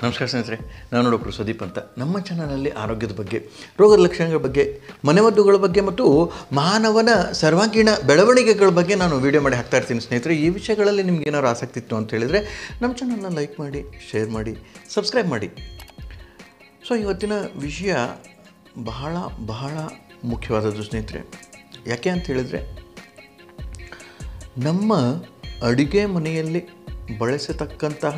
ನಮಸ್ಕಾರ ಸ್ನೇಹಿತರೆ ನಾನು ಡಾಕ್ಟರ್ ಸುದೀಪ್ ಅಂತ ನಮ್ಮ ಚಾನಲಲ್ಲಿ ಆರೋಗ್ಯದ ಬಗ್ಗೆ ರೋಗದ ಲಕ್ಷಣಗಳ ಬಗ್ಗೆ ಮನೆಮದ್ದುಗಳ ಬಗ್ಗೆ ಮತ್ತು ಮಾನವನ ಸರ್ವಾಂಗೀಣ ಬೆಳವಣಿಗೆಗಳ ಬಗ್ಗೆ ನಾನು ವಿಡಿಯೋ ಮಾಡಿ ಹಾಕ್ತಾ ಇರ್ತೀನಿ ಸ್ನೇಹಿತರೆ ಈ ವಿಷಯಗಳಲ್ಲಿ ನಿಮ್ಗೆ ಏನಾದ್ರು ಆಸಕ್ತಿ ಇತ್ತು ಅಂತ ಹೇಳಿದರೆ ನಮ್ಮ ಚಾನಲ್ನ ಲೈಕ್ ಮಾಡಿ ಶೇರ್ ಮಾಡಿ ಸಬ್ಸ್ಕ್ರೈಬ್ ಮಾಡಿ ಸೊ ಇವತ್ತಿನ ವಿಷಯ ಬಹಳ ಬಹಳ ಮುಖ್ಯವಾದದ್ದು ಸ್ನೇಹಿತರೆ ಯಾಕೆ ಅಂತ ಹೇಳಿದರೆ ನಮ್ಮ ಅಡುಗೆ ಮನೆಯಲ್ಲಿ ಬಳಸತಕ್ಕಂತಹ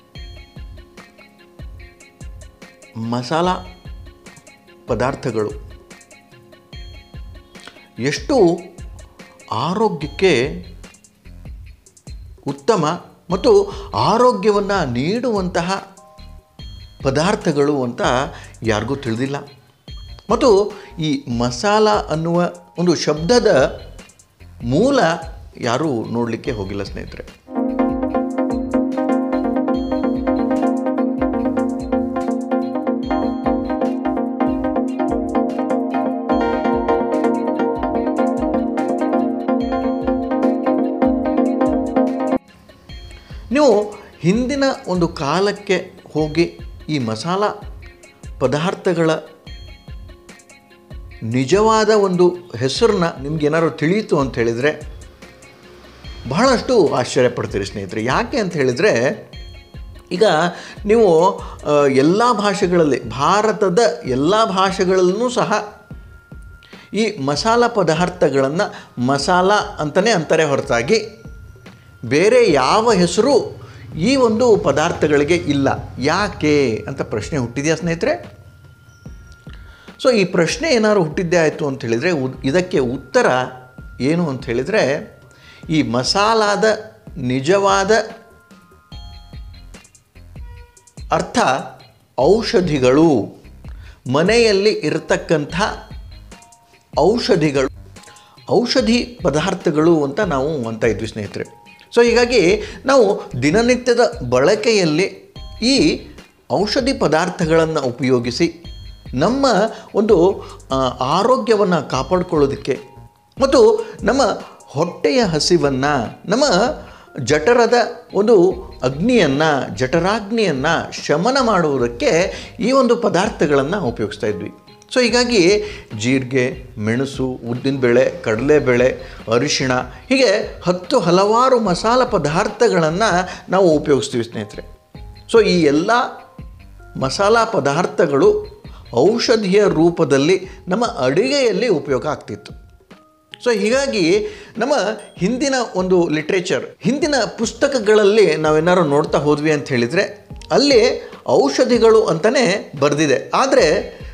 ಮಸಾಲ ಪದಾರ್ಥಗಳು ಎಷ್ಟು ಆರೋಗ್ಯಕ್ಕೆ ಉತ್ತಮ ಮತ್ತು ಆರೋಗ್ಯವನ್ನು ನೀಡುವಂತಹ ಪದಾರ್ಥಗಳು ಅಂತ ಯಾರಿಗೂ ತಿಳಿದಿಲ್ಲ ಮತ್ತು ಈ ಮಸಾಲ ಅನ್ನುವ ಒಂದು ಶಬ್ದದ ಮೂಲ ಯಾರೂ ನೋಡಲಿಕ್ಕೆ ಹೋಗಿಲ್ಲ ಸ್ನೇಹಿತರೆ ನೀವು ಹಿಂದಿನ ಒಂದು ಕಾಲಕ್ಕೆ ಹೋಗಿ ಈ ಮಸಾಲ ಪದಾರ್ಥಗಳ ನಿಜವಾದ ಒಂದು ಹೆಸರನ್ನ ನಿಮ್ಗೇನಾದ್ರು ತಿಳಿಯಿತು ಅಂತ ಹೇಳಿದರೆ ಬಹಳಷ್ಟು ಆಶ್ಚರ್ಯ ಪಡ್ತೀರಿ ಸ್ನೇಹಿತರೆ ಯಾಕೆ ಅಂತ ಹೇಳಿದರೆ ಈಗ ನೀವು ಎಲ್ಲ ಭಾಷೆಗಳಲ್ಲಿ ಭಾರತದ ಎಲ್ಲ ಭಾಷೆಗಳಲ್ಲೂ ಸಹ ಈ ಮಸಾಲ ಪದಾರ್ಥಗಳನ್ನು ಮಸಾಲ ಅಂತಲೇ ಅಂತಾರೆ ಹೊರತಾಗಿ ಬೇರೆ ಯಾವ ಹೆಸರು ಈ ಒಂದು ಪದಾರ್ಥಗಳಿಗೆ ಇಲ್ಲ ಯಾಕೆ ಅಂತ ಪ್ರಶ್ನೆ ಹುಟ್ಟಿದೆಯಾ ಸ್ನೇಹಿತರೆ ಸೊ ಈ ಪ್ರಶ್ನೆ ಏನಾದ್ರು ಹುಟ್ಟಿದ್ದೇ ಆಯಿತು ಅಂತ ಹೇಳಿದರೆ ಉ- ಇದಕ್ಕೆ ಉತ್ತರ ಏನು ಅಂತ ಹೇಳಿದರೆ ಈ ಮಸಾಲಾದ ನಿಜವಾದ ಅರ್ಥ ಔಷಧಿಗಳು ಮನೆಯಲ್ಲಿ ಇರತಕ್ಕಂಥ ಔಷಧಿಗಳು ಔಷಧಿ ಪದಾರ್ಥಗಳು ಅಂತ ನಾವು ಅಂತ ಇದ್ವಿ ಸ್ನೇಹಿತರೆ ಸೊ ಹೀಗಾಗಿ ನಾವು ದಿನನಿತ್ಯದ ಬಳಕೆಯಲ್ಲಿ ಈ ಔಷಧಿ ಪದಾರ್ಥಗಳನ್ನು ಉಪಯೋಗಿಸಿ ನಮ್ಮ ಒಂದು ಆರೋಗ್ಯವನ್ನು ಕಾಪಾಡಿಕೊಳ್ಳೋದಕ್ಕೆ ಮತ್ತು ನಮ್ಮ ಹೊಟ್ಟೆಯ ಹಸಿವನ್ನು ನಮ್ಮ ಜಠರದ ಒಂದು ಅಗ್ನಿಯನ್ನು ಜಠರಾಗ್ನಿಯನ್ನು ಶಮನ ಮಾಡುವುದಕ್ಕೆ ಈ ಒಂದು ಪದಾರ್ಥಗಳನ್ನು ಉಪಯೋಗಿಸ್ತಾ ಇದ್ವಿ ಸೊ ಹೀಗಾಗಿ ಜೀರಿಗೆ ಮೆಣಸು ಉದ್ದಿನಬೇಳೆ ಕಡಲೆಬೇಳೆ ಅರಿಶಿಣ ಹೀಗೆ ಹತ್ತು ಹಲವಾರು ಮಸಾಲ ಪದಾರ್ಥಗಳನ್ನು ನಾವು ಉಪಯೋಗಿಸ್ತೀವಿ ಸ್ನೇಹಿತರೆ ಸೊ ಈ ಎಲ್ಲ ಮಸಾಲ ಪದಾರ್ಥಗಳು ಔಷಧಿಯ ರೂಪದಲ್ಲಿ ನಮ್ಮ ಅಡುಗೆಯಲ್ಲಿ ಉಪಯೋಗ ಆಗ್ತಿತ್ತು ಸೊ ಹೀಗಾಗಿ ನಮ್ಮ ಹಿಂದಿನ ಒಂದು ಲಿಟ್ರೇಚರ್ ಹಿಂದಿನ ಪುಸ್ತಕಗಳಲ್ಲಿ ನಾವೇನಾದ್ರು ನೋಡ್ತಾ ಹೋದ್ವಿ ಅಂತ ಹೇಳಿದರೆ ಅಲ್ಲಿ ಔಷಧಿಗಳು ಅಂತಲೇ ಬರೆದಿದೆ ಆದರೆ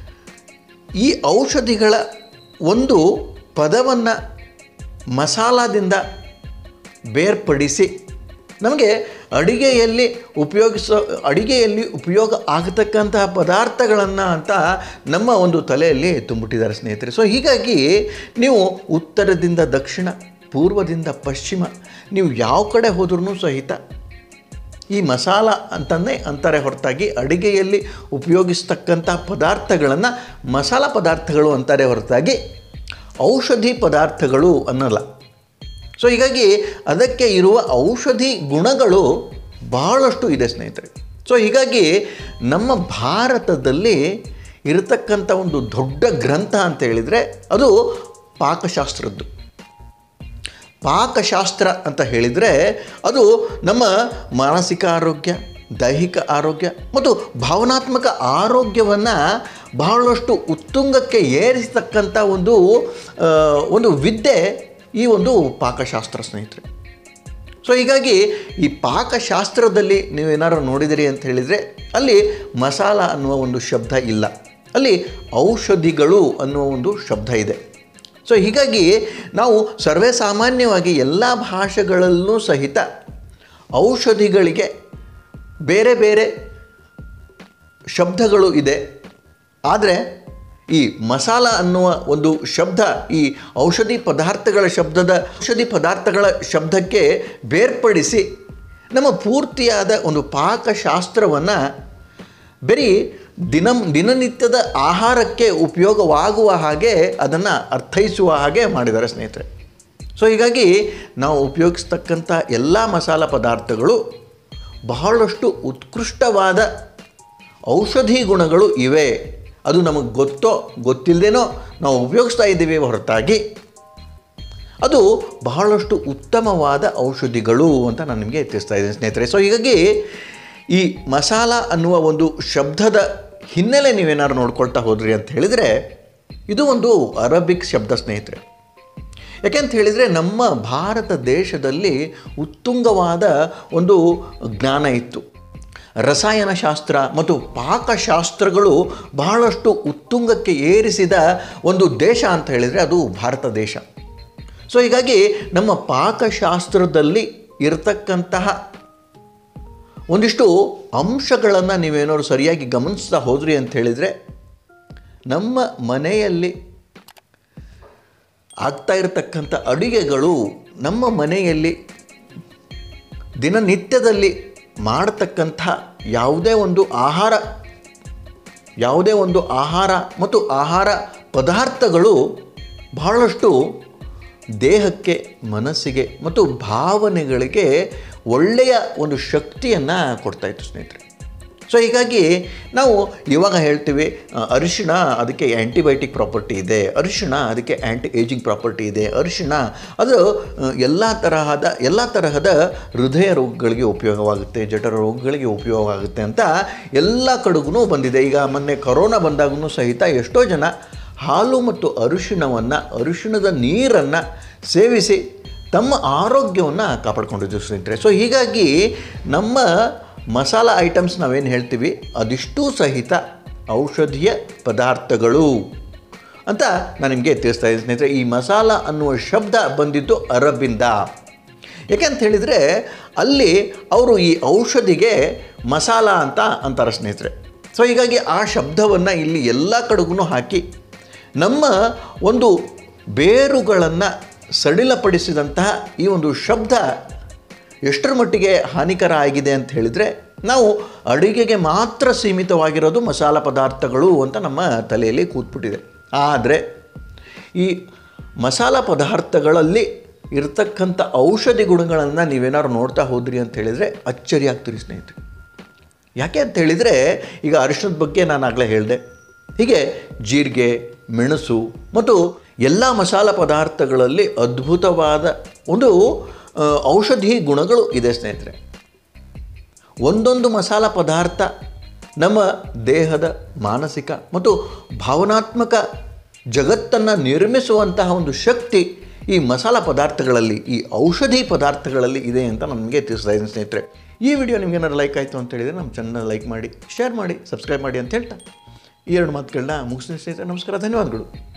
ಈ ಔಷಧಿಗಳ ಒಂದು ಪದವನ್ನು ಮಸಾಲದಿಂದ ಬೇರ್ಪಡಿಸಿ ನಮಗೆ ಅಡಿಗೆಯಲ್ಲಿ ಉಪಯೋಗಿಸೋ ಅಡಿಗೆಯಲ್ಲಿ ಉಪಯೋಗ ಆಗತಕ್ಕಂತಹ ಪದಾರ್ಥಗಳನ್ನು ಅಂತ ನಮ್ಮ ಒಂದು ತಲೆಯಲ್ಲಿ ತುಂಬಿಟ್ಟಿದ್ದಾರೆ ಸ್ನೇಹಿತರೆ ಸೊ ಹೀಗಾಗಿ ನೀವು ಉತ್ತರದಿಂದ ದಕ್ಷಿಣ ಪೂರ್ವದಿಂದ ಪಶ್ಚಿಮ ನೀವು ಯಾವ ಕಡೆ ಹೋದ್ರೂ ಸಹಿತ ಈ ಮಸಾಲ ಅಂತಂದೇ ಅಂತಾರೆ ಹೊರತಾಗಿ ಅಡಿಗೆಯಲ್ಲಿ ಉಪಯೋಗಿಸ್ತಕ್ಕಂಥ ಪದಾರ್ಥಗಳನ್ನು ಮಸಾಲ ಪದಾರ್ಥಗಳು ಅಂತಾರೆ ಹೊರತಾಗಿ ಔಷಧಿ ಪದಾರ್ಥಗಳು ಅನ್ನಲ್ಲ ಸೊ ಹೀಗಾಗಿ ಅದಕ್ಕೆ ಇರುವ ಔಷಧಿ ಗುಣಗಳು ಬಹಳಷ್ಟು ಇದೆ ಸ್ನೇಹಿತರೆ ಸೊ ಹೀಗಾಗಿ ನಮ್ಮ ಭಾರತದಲ್ಲಿ ಇರತಕ್ಕಂಥ ಒಂದು ದೊಡ್ಡ ಗ್ರಂಥ ಅಂತ ಹೇಳಿದರೆ ಅದು ಪಾಕಶಾಸ್ತ್ರದ್ದು ಪಾಕಶಾಸ್ತ್ರ ಅಂತ ಹೇಳಿದರೆ ಅದು ನಮ್ಮ ಮಾನಸಿಕ ಆರೋಗ್ಯ ದೈಹಿಕ ಆರೋಗ್ಯ ಮತ್ತು ಭಾವನಾತ್ಮಕ ಆರೋಗ್ಯವನ್ನು ಬಹಳಷ್ಟು ಉತ್ತುಂಗಕ್ಕೆ ಏರಿಸತಕ್ಕಂಥ ಒಂದು ಆ, ಒಂದು ವಿದ್ಯೆ ಈ ಒಂದು ಪಾಕಶಾಸ್ತ್ರ ಸ್ನೇಹಿತರೆ ಸೊ ಹೀಗಾಗಿ ಈ ಪಾಕಶಾಸ್ತ್ರದಲ್ಲಿ ನೀವೇನಾದ್ರು ನೋಡಿದಿರಿ ಅಂತ ಹೇಳಿದರೆ ಅಲ್ಲಿ ಮಸಾಲ ಅನ್ನುವ ಒಂದು ಶಬ್ದ ಇಲ್ಲ ಅಲ್ಲಿ ಔಷಧಿಗಳು ಅನ್ನುವ ಒಂದು ಶಬ್ದ ಇದೆ ಸೊ ಹೀಗಾಗಿ ನಾವು ಸರ್ವೇ ಸಾಮಾನ್ಯವಾಗಿ ಎಲ್ಲ ಭಾಷೆಗಳಲ್ಲೂ ಸಹಿತ ಔಷಧಿಗಳಿಗೆ ಬೇರೆ ಬೇರೆ ಶಬ್ದಗಳು ಇದೆ ಆದರೆ ಈ ಮಸಾಲ ಅನ್ನುವ ಒಂದು ಶಬ್ದ ಈ ಔಷಧಿ ಪದಾರ್ಥಗಳ ಶಬ್ದದ ಔಷಧಿ ಪದಾರ್ಥಗಳ ಶಬ್ದಕ್ಕೆ ಬೇರ್ಪಡಿಸಿ ನಮ್ಮ ಪೂರ್ತಿಯಾದ ಒಂದು ಪಾಕಶಾಸ್ತ್ರವನ್ನು ಬರೀ ದಿನ ದಿನನಿತ್ಯದ ಆಹಾರಕ್ಕೆ ಉಪಯೋಗವಾಗುವ ಹಾಗೆ ಅದನ್ನು ಅರ್ಥೈಸುವ ಹಾಗೆ ಮಾಡಿದ್ದಾರೆ ಸ್ನೇಹಿತರೆ ಸೊ ಹೀಗಾಗಿ ನಾವು ಉಪಯೋಗಿಸ್ತಕ್ಕಂಥ ಎಲ್ಲ ಮಸಾಲ ಪದಾರ್ಥಗಳು ಬಹಳಷ್ಟು ಉತ್ಕೃಷ್ಟವಾದ ಔಷಧಿ ಗುಣಗಳು ಇವೆ ಅದು ನಮಗೆ ಗೊತ್ತೋ ಗೊತ್ತಿಲ್ಲದೇನೋ ನಾವು ಉಪಯೋಗಿಸ್ತಾ ಇದ್ದೀವಿ ಹೊರತಾಗಿ ಅದು ಬಹಳಷ್ಟು ಉತ್ತಮವಾದ ಔಷಧಿಗಳು ಅಂತ ನಾನು ನಿಮಗೆ ಎತ್ತಿಸ್ತಾ ಇದ್ದೀನಿ ಸ್ನೇಹಿತರೆ ಸೊ ಹೀಗಾಗಿ ಈ ಮಸಾಲ ಅನ್ನುವ ಒಂದು ಶಬ್ದದ ಹಿನ್ನೆಲೆ ನೀವೇನಾದ್ರು ನೋಡ್ಕೊಳ್ತಾ ಹೋದ್ರಿ ಅಂತ ಹೇಳಿದರೆ ಇದು ಒಂದು ಅರಬಿಕ್ ಶಬ್ದ ಸ್ನೇಹಿತರೆ ಯಾಕೆಂತ ಹೇಳಿದರೆ ನಮ್ಮ ಭಾರತ ದೇಶದಲ್ಲಿ ಉತ್ತುಂಗವಾದ ಒಂದು ಜ್ಞಾನ ಇತ್ತು ರಸಾಯನಶಾಸ್ತ್ರ ಮತ್ತು ಪಾಕಶಾಸ್ತ್ರಗಳು ಬಹಳಷ್ಟು ಉತ್ತುಂಗಕ್ಕೆ ಏರಿಸಿದ ಒಂದು ದೇಶ ಅಂತ ಹೇಳಿದರೆ ಅದು ಭಾರತ ದೇಶ ಸೊ ಹೀಗಾಗಿ ನಮ್ಮ ಪಾಕಶಾಸ್ತ್ರದಲ್ಲಿ ಇರತಕ್ಕಂತಹ ಒಂದಿಷ್ಟು ಅಂಶಗಳನ್ನು ನೀವೇನಾದ್ರು ಸರಿಯಾಗಿ ಗಮನಿಸ್ತಾ ಹೋದ್ರಿ ಅಂತ ಹೇಳಿದರೆ ನಮ್ಮ ಮನೆಯಲ್ಲಿ ಆಗ್ತಾ ಇರತಕ್ಕಂಥ ಅಡುಗೆಗಳು ನಮ್ಮ ಮನೆಯಲ್ಲಿ ದಿನನಿತ್ಯದಲ್ಲಿ ಮಾಡತಕ್ಕಂಥ ಯಾವುದೇ ಒಂದು ಆಹಾರ ಯಾವುದೇ ಒಂದು ಆಹಾರ ಮತ್ತು ಆಹಾರ ಪದಾರ್ಥಗಳು ಬಹಳಷ್ಟು ದೇಹಕ್ಕೆ ಮನಸ್ಸಿಗೆ ಮತ್ತು ಭಾವನೆಗಳಿಗೆ ಒಳ್ಳೆಯ ಒಂದು ಶಕ್ತಿಯನ್ನು ಕೊಡ್ತಾಯಿತ್ತು ಸ್ನೇಹಿತರೆ ಸೊ ಹೀಗಾಗಿ ನಾವು ಇವಾಗ ಹೇಳ್ತೀವಿ ಆ, ಅರಿಶಿಣ ಅದಕ್ಕೆ ಆ್ಯಂಟಿಬಯೋಟಿಕ್ ಪ್ರಾಪರ್ಟಿ ಇದೆ ಅರಿಶಿಣ ಅದಕ್ಕೆ ಆ್ಯಂಟಿ ಏಜಿಂಗ್ ಪ್ರಾಪರ್ಟಿ ಇದೆ ಅರಿಶಿಣ ಅದು ಎಲ್ಲ ತರಹದ ಎಲ್ಲ ತರಹದ ಹೃದಯ ರೋಗಗಳಿಗೆ ಉಪಯೋಗವಾಗುತ್ತೆ ಜಠರ ರೋಗಗಳಿಗೆ ಉಪಯೋಗವಾಗುತ್ತೆ ಅಂತ ಎಲ್ಲ ಕಡೆಗೂ ಬಂದಿದೆ ಈಗ ಮೊನ್ನೆ ಕೊರೋನಾ ಬಂದಾಗೂ ಸಹಿತ ಎಷ್ಟೋ ಜನ ಹಾಲು ಮತ್ತು ಅರಿಶಿಣವನ್ನು ಅರಿಶಿಣದ ನೀರನ್ನು ಸೇವಿಸಿ ತಮ್ಮ ಆರೋಗ್ಯವನ್ನು ಕಾಪಾಡ್ಕೊಂಡಿದ್ದೀವಿ ಸ್ನೇಹಿತರೆ ಸೊ ಹೀಗಾಗಿ ನಮ್ಮ ಮಸಾಲ ಐಟಮ್ಸ್ ನಾವೇನು ಹೇಳ್ತೀವಿ ಅದಿಷ್ಟೂ ಸಹಿತ ಔಷಧೀಯ ಪದಾರ್ಥಗಳು ಅಂತ ನಾನು ನಿಮಗೆ ತಿಳಿಸ್ತಾ ಇದ್ದೀನಿ ಸ್ನೇಹಿತರೆ ಈ ಮಸಾಲ ಅನ್ನುವ ಶಬ್ದ ಬಂದಿದ್ದು ಅರಬಿಂದ ಯಾಕೆಂತ ಹೇಳಿದರೆ ಅಲ್ಲಿ ಅವರು ಈ ಔಷಧಿಗೆ ಮಸಾಲ ಅಂತ ಅಂತಾರೆ ಸ್ನೇಹಿತರೆ ಸೊ ಹೀಗಾಗಿ ಆ ಶಬ್ದವನ್ನು ಇಲ್ಲಿ ಎಲ್ಲ ಕಡೆಗೂ ಹಾಕಿ ನಮ್ಮ ಒಂದು ಬೇರುಗಳನ್ನು ಸಡಿಲಪಡಿಸಿದಂತಹ ಈ ಒಂದು ಶಬ್ದ ಎಷ್ಟರ ಮಟ್ಟಿಗೆ ಹಾನಿಕರ ಆಗಿದೆ ಅಂತ ಹೇಳಿದರೆ ನಾವು ಅಡುಗೆಗೆ ಮಾತ್ರ ಸೀಮಿತವಾಗಿರೋದು ಮಸಾಲ ಪದಾರ್ಥಗಳು ಅಂತ ನಮ್ಮ ತಲೆಯಲ್ಲಿ ಕೂತ್ಬಿಟ್ಟಿದೆ ಆದರೆ ಈ ಮಸಾಲ ಪದಾರ್ಥಗಳಲ್ಲಿ ಇರ್ತಕ್ಕಂಥ ಔಷಧಿ ಗುಣಗಳನ್ನು ನೀವೇನಾದ್ರು ನೋಡ್ತಾ ಹೋದ್ರಿ ಅಂತ ಹೇಳಿದರೆ ಅಚ್ಚರಿ ಆಗ್ತೀರಿ ಸ್ನೇಹಿತರೆ ಯಾಕೆ ಅಂತ ಹೇಳಿದರೆ ಈಗ ಅರಿಶಿಣದ ಬಗ್ಗೆ ನಾನು ಆಗಲೇ ಹೇಳಿದೆ ಹೀಗೆ ಜೀರಿಗೆ ಮೆಣಸು ಮತ್ತು ಎಲ್ಲ ಮಸಾಲ ಪದಾರ್ಥಗಳಲ್ಲಿ ಅದ್ಭುತವಾದ ಒಂದು ಆ, ಔಷಧಿ ಗುಣಗಳು ಇದೆ ಸ್ನೇಹಿತರೆ ಒಂದೊಂದು ಮಸಾಲ ಪದಾರ್ಥ ನಮ್ಮ ದೇಹದ ಮಾನಸಿಕ ಮತ್ತು ಭಾವನಾತ್ಮಕ ಜಗತ್ತನ್ನು ನಿರ್ಮಿಸುವಂತಹ ಒಂದು ಶಕ್ತಿ ಈ ಮಸಾಲ ಪದಾರ್ಥಗಳಲ್ಲಿ ಈ ಔಷಧಿ ಪದಾರ್ಥಗಳಲ್ಲಿ ಇದೆ ಅಂತ ನನಗೆ ತಿಳಿಸ್ತಾ ಇದ್ದೀನಿ ಸ್ನೇಹಿತರೆ ಈ ವಿಡಿಯೋ ನಿಮ್ಗೆ ಏನಾದ್ರು ಲೈಕ್ ಆಯಿತು ಅಂತ ಹೇಳಿದರೆ ನಮ್ಮ ಚಾನಲ್ ಲೈಕ್ ಮಾಡಿ ಶೇರ್ ಮಾಡಿ ಸಬ್ಸ್ಕ್ರೈಬ್ ಮಾಡಿ ಅಂತ ಹೇಳ್ತಾ ಈ ಎರಡು ಮಾತುಗಳನ್ನ ಮುಗಿಸ್ತೀನಿ ಸ್ನೇಹಿತರೆ ನಮಸ್ಕಾರ ಧನ್ಯವಾದಗಳು